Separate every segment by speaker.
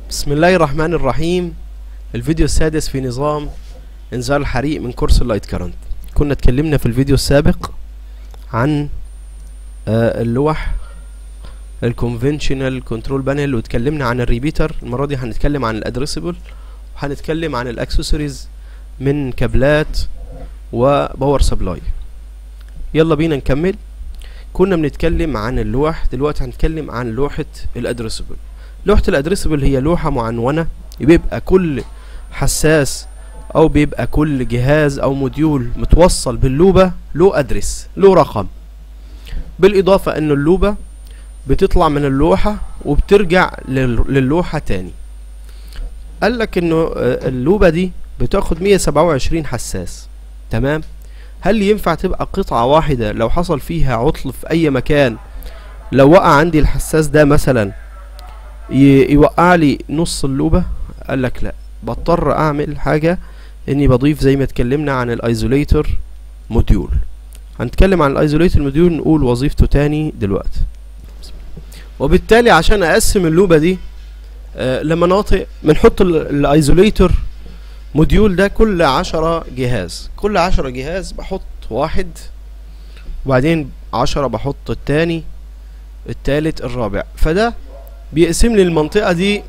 Speaker 1: بسم الله الرحمن الرحيم الفيديو السادس في نظام انذار الحريق من كورس اللايت كارنت كنا اتكلمنا في الفيديو السابق عن آه، اللوح الكونفنشنال كنترول بانل واتكلمنا عن الريبيتر المره دي هنتكلم عن الادريسبل وهنتكلم عن الاكسسوارز من كابلات وباور سبلاي يلا بينا نكمل كنا بنتكلم عن اللوح دلوقتي هنتكلم عن لوحة الادريسبل لوحة الادريسبل هي لوحة معنونة بيبقى كل حساس او بيبقى كل جهاز او موديول متوصل باللوبة له ادرس له رقم بالاضافة ان اللوبة بتطلع من اللوحة وبترجع لل- للوحة تاني قال لك انه آه، اللوبة دي بتاخد 127 حساس تمام هل ينفع تبقى قطعة واحدة لو حصل فيها عطل في اي مكان لو وقع عندي الحساس ده مثلا ي- يوقع لي نص اللوبة قال لك لا بضطر اعمل حاجة اني بضيف زي ما اتكلمنا عن الايزوليتر موديول هنتكلم عن الايزوليتر موديول نقول وظيفته تاني دلوقتي وبالتالي عشان اقسم اللوبة دي آه لمناطق بنحط الايزوليتر موديول ده كل عشرة جهاز كل عشرة جهاز بحط واحد وبعدين عشرة بحط التاني التالت الرابع فده بيقسم لي المنطقة دي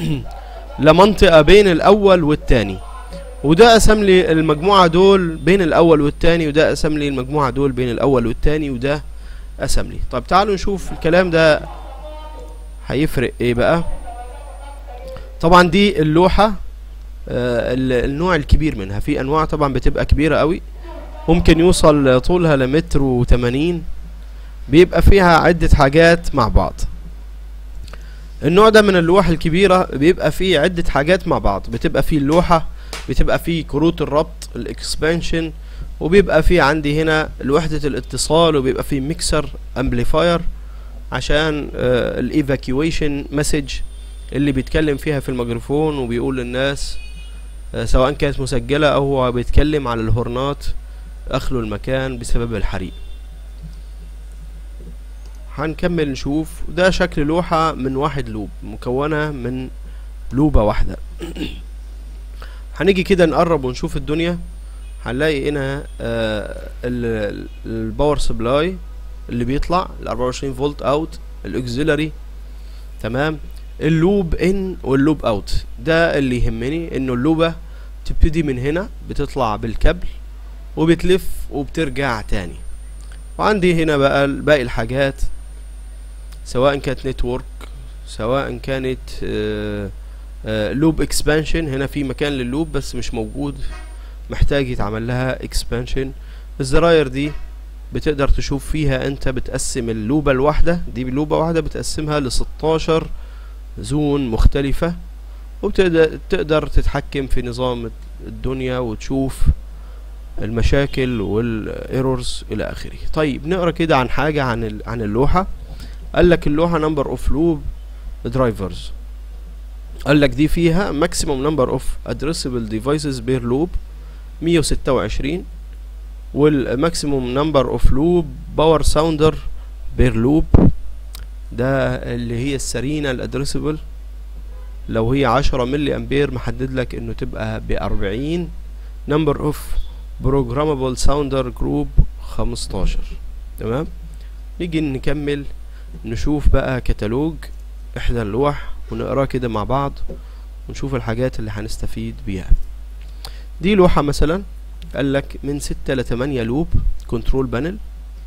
Speaker 1: لمنطقة بين الأول والتاني وده قسم لي المجموعة دول بين الأول والتاني وده قسم لي المجموعة دول بين الأول والتاني وده قسم لي طب تعالوا نشوف الكلام ده هيفرق ايه بقى طبعا دي اللوحة آه ال- النوع الكبير منها في انواع طبعا بتبقى كبيرة قوي ممكن يوصل طولها لمتر وتمانين بيبقى فيها عدة حاجات مع بعض النوع ده من اللوح الكبيرة بيبقى فيه عدة حاجات مع بعض بتبقى فيه اللوحة بتبقى فيه كروت الربط الاكسبانشن وبيبقى فيه عندي هنا وحدة الاتصال وبيبقى فيه ميكسر امبليفاير عشان الايفاكيويشن مسج اللي بيتكلم فيها في الميكروفون وبيقول للناس آه، سواء كانت مسجلة او هو بيتكلم على الهورنات اخلوا المكان بسبب الحريق هنكمل نشوف ده شكل لوحة من واحد لوب مكونة من لوبة واحدة هنيجي كده نقرب ونشوف الدنيا هنلاقي هنا آه ال- ال- الباور سبلاي اللي بيطلع ال 24 فولت اوت الاكسلري تمام اللوب ان واللوب اوت ده اللي يهمني انه اللوبة تبتدي من هنا بتطلع بالكابل وبتلف وبترجع تاني وعندي هنا بقى ال- باقي الحاجات سواء كانت نتورك سواء كانت لوب اكسبانشن هنا في مكان لللوب بس مش موجود محتاج يتعمل لها اكسبانشن الزراير دي بتقدر تشوف فيها انت بتقسم اللوبة الواحدة دي لوبة واحدة بتقسمها ل 16 زون مختلفة وبتقدر تقدر تتحكم في نظام الدنيا وتشوف المشاكل والايرورز الى اخره طيب نقرا كده عن حاجة عن ال- عن اللوحة قال لك اللوحة نمبر اوف لوب درايفرز قال لك دي فيها ماكسيموم نمبر اوف ادريسبل ديفايسز بير لوب 126 والماكسيموم نمبر اوف لوب باور ساوندر بير لوب ده اللي هي السرينة الادريسبل لو هي 10 ملي امبير محدد لك انه تبقى ب 40 نمبر اوف بروجرامبل ساوندر جروب 15 تمام نيجي نكمل نشوف بقى كتالوج احدى اللوح ونقراه كده مع بعض ونشوف الحاجات اللي هنستفيد بيها دي لوحة مثلا قال لك من ستة لتمانية لوب كنترول بانل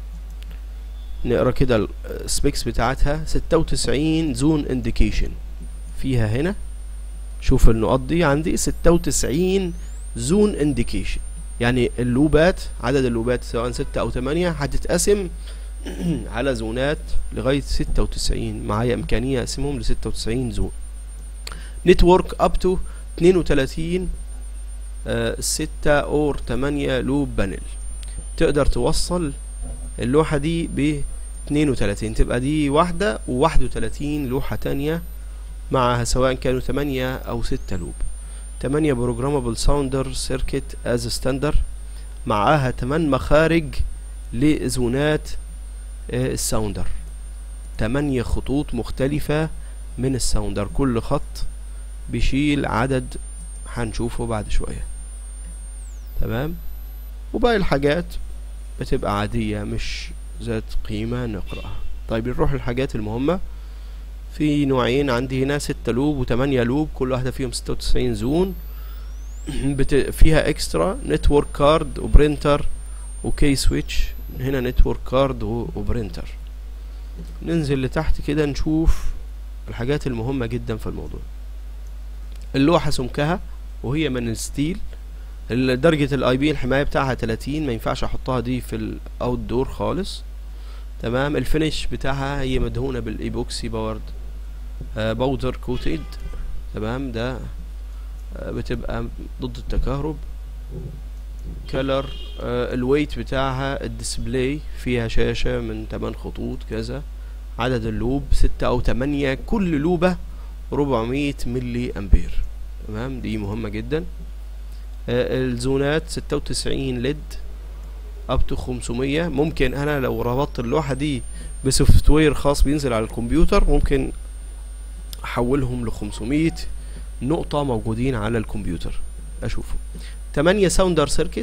Speaker 1: نقرا كده السبيكس بتاعتها ستة وتسعين زون انديكيشن فيها هنا شوف النقط دي عندي ستة وتسعين زون انديكيشن يعني اللوبات عدد اللوبات سواء ستة او تمانية هتتقسم على زونات لغاية ستة وتسعين معايا إمكانية أقسمهم لستة وتسعين زون نتورك أب تو اتنين وتلاتين ستة أور تمانية لوب بانل تقدر توصل اللوحة دي ب 32 تبقى دي واحدة وواحد وتلاتين لوحة تانية معها سواء كانوا تمانية أو ستة لوب تمانية بروجرامبل ساوندر سيركت از ستاندر معاها تمن مخارج لزونات آه، الساوندر تمانية خطوط مختلفة من الساوندر كل خط بيشيل عدد هنشوفه بعد شوية تمام وباقي الحاجات بتبقى عادية مش ذات قيمة نقرأها طيب نروح الحاجات المهمة في نوعين عندي هنا ستة لوب وتمانية لوب كل واحدة فيهم ستة وتسعين زون بت... فيها اكسترا نتورك كارد وبرينتر وكي سويتش هنا نتورك كارد و... وبرينتر ننزل لتحت كده نشوف الحاجات المهمة جدا في الموضوع اللوحة سمكها وهي من الستيل ال- درجة الاي بي الحماية بتاعها 30 ما ينفعش احطها دي في الاوت دور خالص تمام الفينش بتاعها هي مدهونة بالايبوكسي باورد آه باودر كوتد تمام ده آه بتبقى ضد التكهرب كلر آه الويت بتاعها الديسبلاي فيها شاشة من 8 خطوط كذا عدد اللوب ستة او تمانية كل لوبة 400 ملي امبير تمام دي مهمة جدا آه الزونات 96 ليد اب تو 500 ممكن انا لو ربطت اللوحة دي بسوفت وير خاص بينزل على الكمبيوتر ممكن احولهم ل 500 نقطة موجودين على الكمبيوتر اشوفه 8 ساوندر سيركت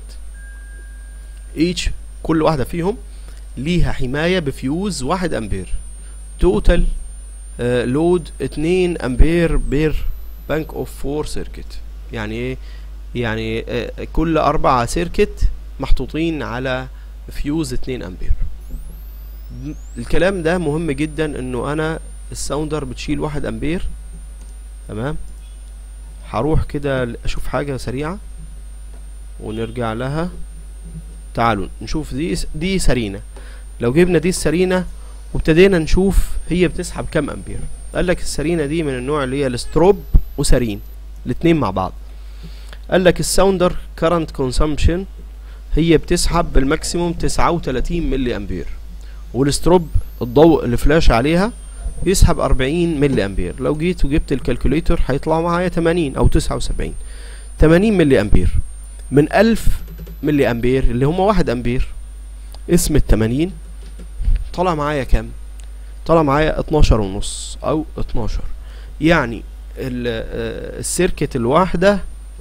Speaker 1: ايتش كل واحدة فيهم ليها حماية بفيوز واحد امبير توتال لود اتنين امبير بير بانك اوف فور سيركت يعني ايه يعني آه كل اربعة سيركت محطوطين على فيوز اتنين امبير م- الكلام ده مهم جدا انه انا الساوندر بتشيل واحد امبير تمام هروح كده ل- اشوف حاجة سريعة ونرجع لها تعالوا نشوف دي س- دي سرينة لو جبنا دي السرينة وابتدينا نشوف هي بتسحب كام امبير قال لك السرينة دي من النوع اللي هي الستروب وسرين الاتنين مع بعض قال لك الساوندر كارنت كونسامشن هي بتسحب بالماكسيموم 39 ملي امبير والستروب الضوء اللي فلاش عليها يسحب 40 ملي امبير لو جيت وجبت الكالكوليتر هيطلع معايا 80 او 79 80 ملي امبير من 1000 ملي امبير اللي هم 1 امبير اسم ال 80 طلع معايا كام طلع معايا 12 ونص او 12 يعني ال- آه، السيركت الواحدة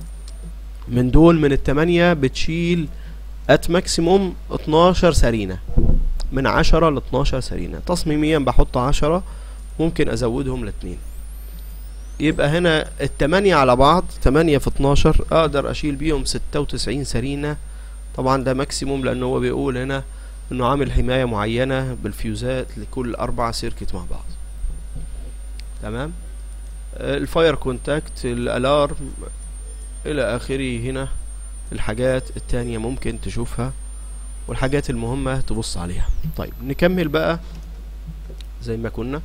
Speaker 1: من دول من التمانية بتشيل ات ماكسيموم 12 سرينة من 10 ل 12 سرينة تصميميا بحط 10 ممكن ازودهم لاتنين يبقى هنا التمانية على بعض تمانية في 12 اقدر اشيل بيهم 96 سرينة طبعا ده ماكسيموم لان هو بيقول هنا انه عامل حماية معينة بالفيوزات لكل اربع سيركت مع بعض تمام آه، الفاير كونتاكت الالارم الى اخره هنا الحاجات التانية ممكن تشوفها والحاجات المهمة تبص عليها طيب نكمل بقى زي ما كنا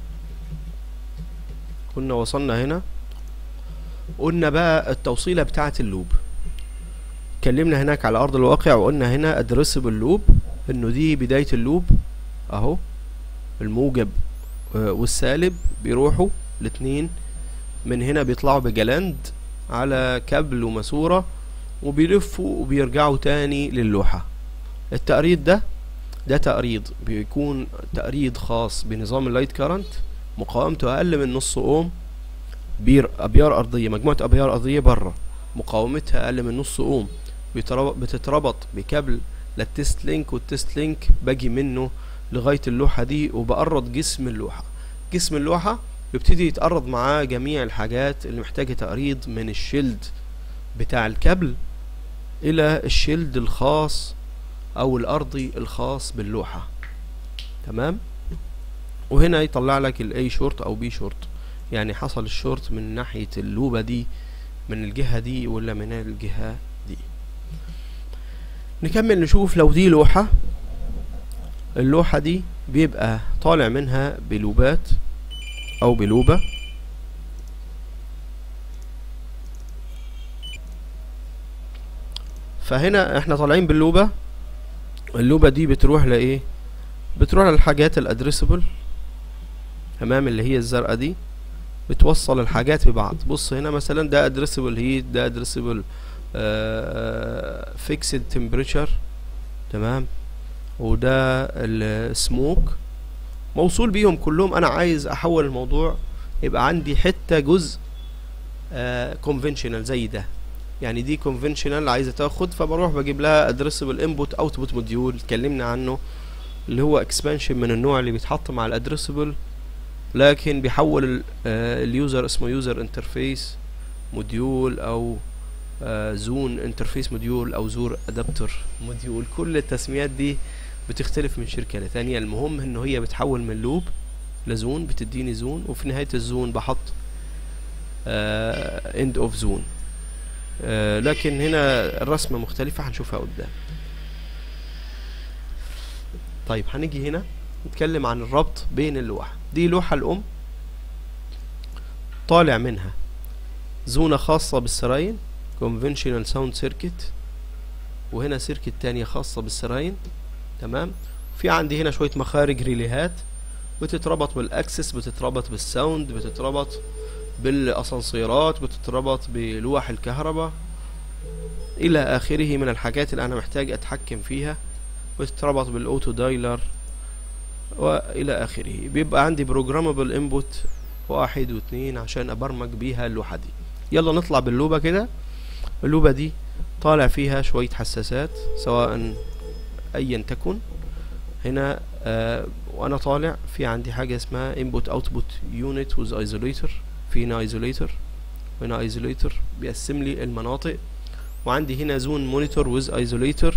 Speaker 1: كنا وصلنا هنا قلنا بقى التوصيلة بتاعة اللوب اتكلمنا هناك على ارض الواقع وقلنا هنا ادرسبل لوب انه دي بداية اللوب اهو الموجب آه، والسالب بيروحوا الاتنين من هنا بيطلعوا بجلاند على كابل وماسورة وبيلفوا وبيرجعوا تاني للوحة التقريض ده ده تقريض بيكون تقريض خاص بنظام اللايت كارنت مقاومته اقل من نص اوم بير ابيار ارضيه مجموعه ابيار ارضيه بره مقاومتها اقل من نص اوم بيتربط- بتتربط بكابل للتست لينك والتست لينك باجي منه لغايه اللوحه دي وبقرض جسم اللوحه جسم اللوحه بيبتدي يتقرض معاه جميع الحاجات اللي محتاجه تقريض من الشيلد بتاع الكابل الى الشيلد الخاص او الارضي الخاص باللوحه تمام وهنا يطلع لك الاي شورت او بي شورت يعني حصل الشورت من ناحيه اللوبه دي من الجهه دي ولا من الجهه دي نكمل نشوف لو دي لوحه اللوحه دي بيبقى طالع منها بلوبات او بلوبه فهنا احنا طالعين باللوبه اللوبه دي بتروح لايه بتروح للحاجات الادريسبل تمام اللي هي الزرقاء دي بتوصل الحاجات ببعض بص هنا مثلا ده ادريسبل هيت ده ادريسبل فيكسد تمبريتشر تمام وده السموك موصول بيهم كلهم انا عايز احول الموضوع يبقى عندي حته جزء كونفنشنال زي ده يعني دي كونفنشنال عايزه تاخد فبروح بجيب لها ادريسبل انبوت اوتبوت موديول اتكلمنا عنه اللي هو اكسبانشن من النوع اللي بيتحط مع الادريسبل لكن بيحول اليوزر اسمه يوزر انترفيس موديول او زون انترفيس موديول او زور ادابتر موديول كل التسميات دي بتختلف من شركه لتانية المهم ان هي بتحول من لوب لزون بتديني زون وفي نهايه الزون بحط اند اوف زون لكن هنا الرسمه مختلفه هنشوفها قدام طيب هنيجي هنا نتكلم عن الربط بين اللوحة دي لوحة الأم طالع منها زونة خاصة بالسراين conventional sound circuit وهنا سيركت تانية خاصة بالسراين تمام في عندي هنا شوية مخارج ريليهات بتتربط بالاكسس بتتربط بالساوند بتتربط بالاسانسيرات بتتربط بلوح الكهرباء الى اخره من الحاجات اللي انا محتاج اتحكم فيها بتتربط بالاوتو دايلر والى اخره بيبقى عندي بروجرامبل انبوت واحد واثنين عشان ابرمج بيها اللوحه دي يلا نطلع باللوبه كده اللوبه دي طالع فيها شويه حساسات سواء ايا تكن هنا آه وانا طالع في عندي حاجه اسمها input output unit with isolator في هنا isolator وهنا isolator بيقسم لي المناطق وعندي هنا زون مونيتور with isolator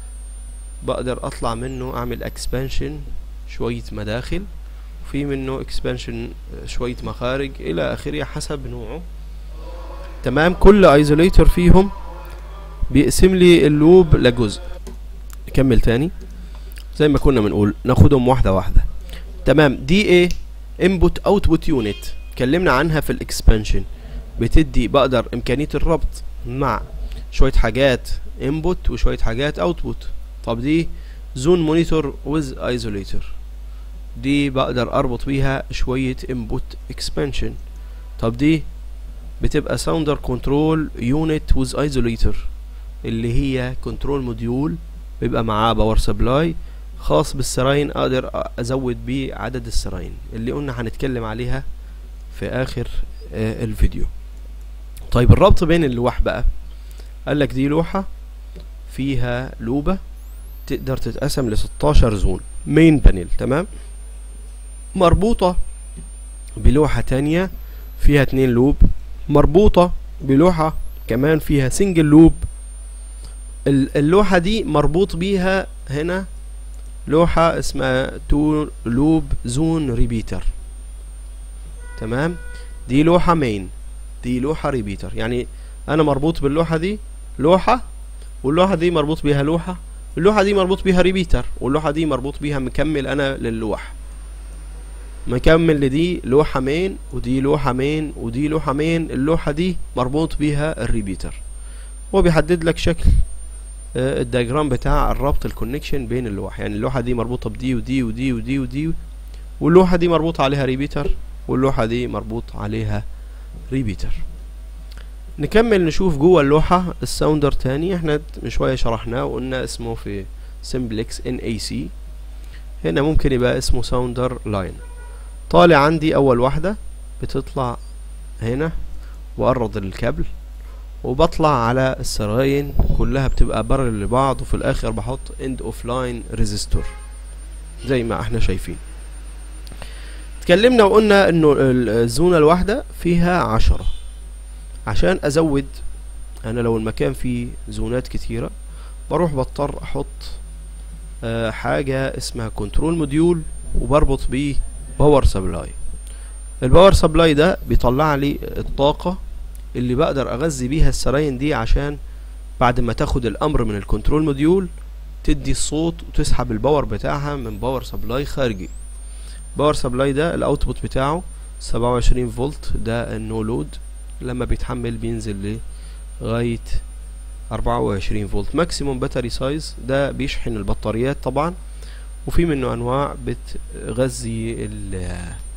Speaker 1: بقدر اطلع منه اعمل expansion شوية مداخل وفي منه expansion شوية مخارج الى اخره حسب نوعه تمام كل isolator فيهم بيقسم لي اللوب لجزء نكمل تاني زي ما كنا بنقول ناخدهم واحدة واحدة تمام دي ايه input output unit اتكلمنا عنها في الاكسبانشن بتدي بقدر امكانية الربط مع شوية حاجات input وشوية حاجات output طب دي زون مونيتور with isolator دي بقدر اربط بيها شوية input expansion طب دي بتبقى sounder control unit with isolator اللي هي كنترول موديول بيبقى معاه باور سبلاي خاص بالسراين اقدر ازود بيه عدد السراين اللي قلنا هنتكلم عليها في اخر آه الفيديو طيب الربط بين اللوح بقى قال لك دي لوحة فيها لوبة تقدر تتقسم ل 16 زون مين بانل تمام مربوطة بلوحة تانية فيها اتنين لوب مربوطة بلوحة كمان فيها سنجل لوب اللوحة دي مربوط بيها هنا لوحة اسمها تو لوب زون ريبيتر تمام دي لوحة مين دي لوحة ريبيتر يعني انا مربوط باللوحة دي لوحة واللوحة دي مربوط بيها لوحة اللوحة دي مربوط بيها ريبيتر واللوحة دي مربوط بيها مكمل انا للوح مكمل لدي لوحة مين ودي لوحة مين ودي لوحة مين اللوحة دي مربوط بيها الريبيتر هو بيحدد لك شكل الدياجرام بتاع الربط الكونكشن بين اللوح يعني اللوحة دي مربوطة بدي ودي ودي ودي ودي واللوحة دي مربوط عليها ريبيتر واللوحة دي مربوط عليها ريبيتر نكمل نشوف جوه اللوحة الساوندر تاني احنا من شوية شرحناه وقلنا اسمه في سمبلكس ان اي سي هنا ممكن يبقى اسمه ساوندر لاين طالع عندي اول واحدة بتطلع هنا وأرض الكابل وبطلع على السراين كلها بتبقى بارل لبعض وفي الاخر بحط اند اوف لاين ريزيستور زي ما احنا شايفين اتكلمنا وقلنا انه الزونة الواحدة فيها عشرة عشان ازود انا لو المكان فيه زونات كتيرة بروح بضطر احط آه حاجة اسمها كنترول موديول وبربط بيه باور سبلاي الباور سبلاي ده بيطلع لي الطاقة اللي بقدر اغذي بيها السراين دي عشان بعد ما تاخد الامر من الكنترول موديول تدي الصوت وتسحب الباور بتاعها من باور سبلاي خارجي باور سبلاي ده الاوتبوت بتاعه 27 فولت ده النو لود لما بيتحمل بينزل لغاية 24 فولت ماكسيموم باتري سايز ده بيشحن البطاريات طبعا وفي منه انواع بتغذي ال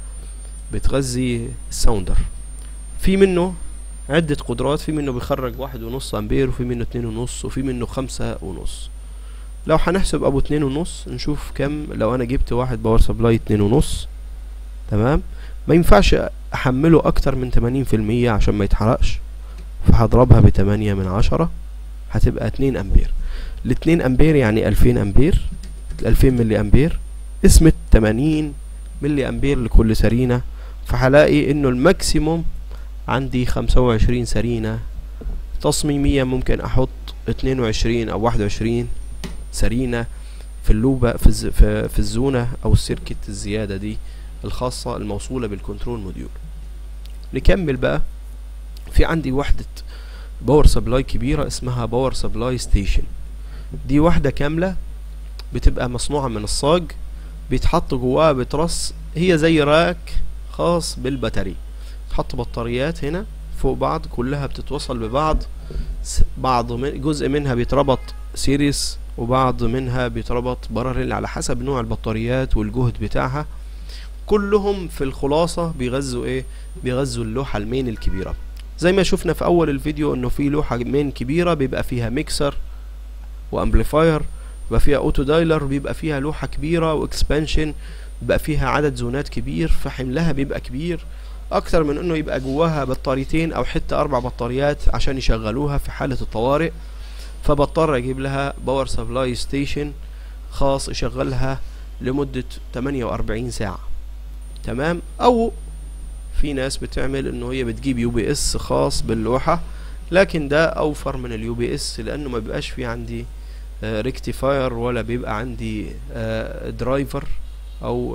Speaker 1: بتغذي الساوندر في منه عدة قدرات في منه بيخرج واحد ونص امبير وفي منه اتنين ونص وفي منه خمسة ونص لو هنحسب ابو اتنين ونص نشوف كم لو انا جبت واحد باور سبلاي اتنين ونص تمام ما ينفعش احمله اكتر من تمانين في المية عشان ما يتحرقش فهضربها بتمانية من عشرة هتبقى اتنين امبير الاتنين امبير يعني الفين امبير الالفين ملي امبير اسمت تمانين ملي امبير لكل سرينة فهلاقي انه الماكسيموم عندي خمسة وعشرين سرينة تصميميا ممكن احط اتنين وعشرين او واحد وعشرين سرينة في اللوبة في, الز... في, في الزونة او السيركت الزيادة دي الخاصة الموصولة بالكنترول موديول نكمل بقى في عندي وحدة باور سبلاي كبيرة اسمها باور سبلاي ستيشن دي وحدة كاملة بتبقى مصنوعة من الصاج بيتحط جواها بترص هي زي راك خاص بالبطارية تحط بطاريات هنا فوق بعض كلها بتتوصل ببعض بعض من جزء منها بيتربط سيريس وبعض منها بيتربط باراليل على حسب نوع البطاريات والجهد بتاعها كلهم في الخلاصة بيغذوا ايه بيغذوا اللوحة المين الكبيرة زي ما شفنا في اول الفيديو انه في لوحة مين كبيرة بيبقى فيها ميكسر وامبليفاير بيبقى فيها اوتو دايلر بيبقى فيها لوحة كبيرة واكسبانشن بيبقى فيها عدد زونات كبير فحملها بيبقى كبير اكتر من انه يبقى جواها بطاريتين او حتى اربع بطاريات عشان يشغلوها في حالة الطوارئ فبضطر اجيب لها باور سبلاي ستيشن خاص يشغلها لمدة 48 ساعة تمام او في ناس بتعمل انه هي بتجيب يو بي اس خاص باللوحة لكن ده اوفر من اليو بي اس لانه ما بيبقاش في عندي ريكتيفاير ولا بيبقى عندي درايفر او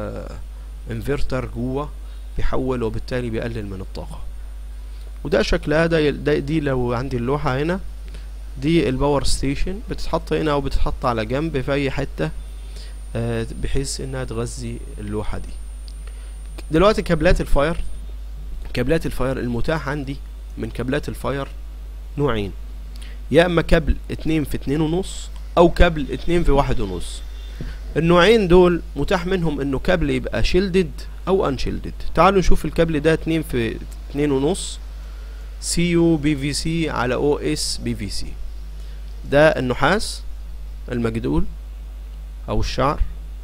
Speaker 1: انفرتر جوه بيحول وبالتالي بيقلل من الطاقة وده شكلها ده, ده دي لو عندي اللوحة هنا دي الباور ستيشن بتتحط هنا او بتتحط على جنب في اي حتة آه بحيث انها تغذي اللوحة دي دلوقتي كابلات الفاير كابلات الفاير المتاح عندي من كابلات الفاير نوعين يا اما كابل اتنين في اتنين ونص او كابل اتنين في واحد ونص النوعين دول متاح منهم انه كابل يبقى شيلدد او انشيلدد تعالوا نشوف الكابل ده اتنين في اتنين ونص سي يو بي في سي على او اس بي في سي ده النحاس المجدول او الشعر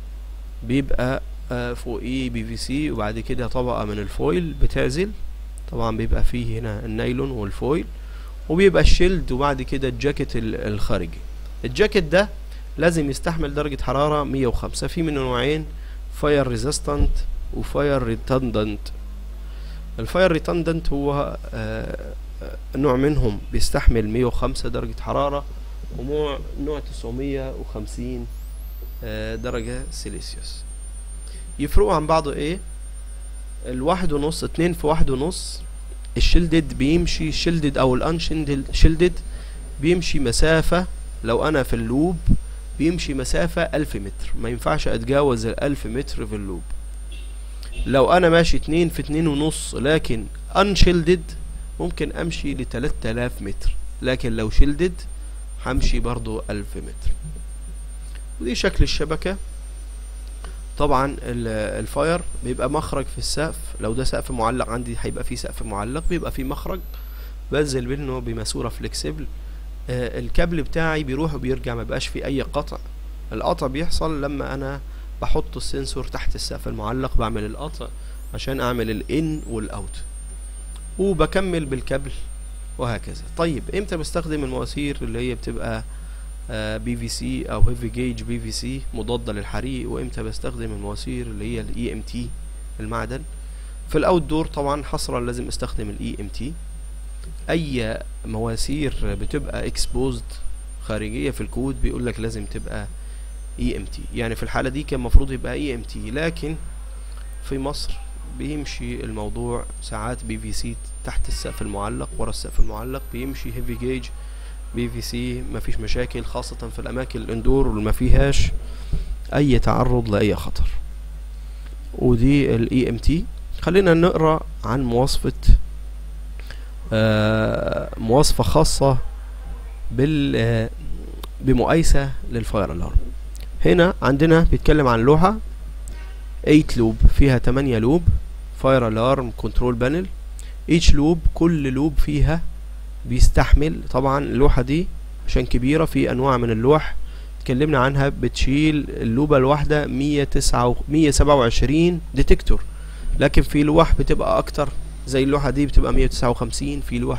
Speaker 1: بيبقى آه فوقيه بي في سي وبعد كده طبقة من الفويل بتعزل طبعا بيبقى فيه هنا النايلون والفويل وبيبقى الشيلد وبعد كده الجاكيت الخارجي الجاكيت ده لازم يستحمل درجة حرارة 105 في منه نوعين فاير ريزيستنت وفاير ريتندنت الفاير ريتندنت هو آه نوع منهم بيستحمل 105 درجة حرارة ونوع نوع 950 آه درجة سيليسيوس يفرقوا عن بعض ايه الواحد ونص اتنين في واحد ونص الشيلدد بيمشي الشيلدد او الانشيلدد بيمشي مسافة لو انا في اللوب بيمشي مسافة ألف متر ما ينفعش اتجاوز الألف متر في اللوب لو انا ماشي اتنين في اتنين ونص لكن انشيلدد ممكن امشي لتلات الاف متر لكن لو شيلدد همشي برضو ألف متر ودي شكل الشبكة طبعا الفاير بيبقى مخرج في السقف لو ده سقف معلق عندي هيبقى فيه سقف معلق بيبقى فيه مخرج بنزل منه بماسورة فليكسيبل آه الكابل بتاعي بيروح وبيرجع ما بقاش فيه اي قطع القطع بيحصل لما انا بحط السنسور تحت السقف المعلق بعمل القطع عشان اعمل الان والاوت وبكمل بالكابل وهكذا طيب امتى بستخدم المواسير اللي هي بتبقى بي في سي او هيفي جيج بي في سي مضادة للحريق وامتى بستخدم المواسير اللي هي الاي ام تي المعدن في الاوت دور طبعا حصرا لازم استخدم الاي ام تي اي مواسير بتبقى اكسبوزد خارجية في الكود بيقول لك لازم تبقى اي ام تي يعني في الحالة دي كان المفروض يبقى اي ام تي لكن في مصر بيمشي الموضوع ساعات بي في سي تحت السقف المعلق ورا السقف المعلق بيمشي هيفي جيج بي في سي مفيش مشاكل خاصة في الأماكن الاندور اللي ما فيهاش أي تعرض لأي خطر ودي الاي ام تي خلينا نقرا عن مواصفة آه مواصفة خاصة بال آه بمقايسة للفاير الارم هنا عندنا بيتكلم عن لوحة 8 لوب فيها 8 لوب فاير الارم كنترول بانل each لوب كل لوب فيها بيستحمل طبعا اللوحة دي عشان كبيرة في انواع من اللوح اتكلمنا عنها بتشيل اللوبة الواحدة مية تسعة مية سبعة وعشرين ديتكتور لكن في لوح بتبقى اكتر زي اللوحة دي بتبقى 159 في لوح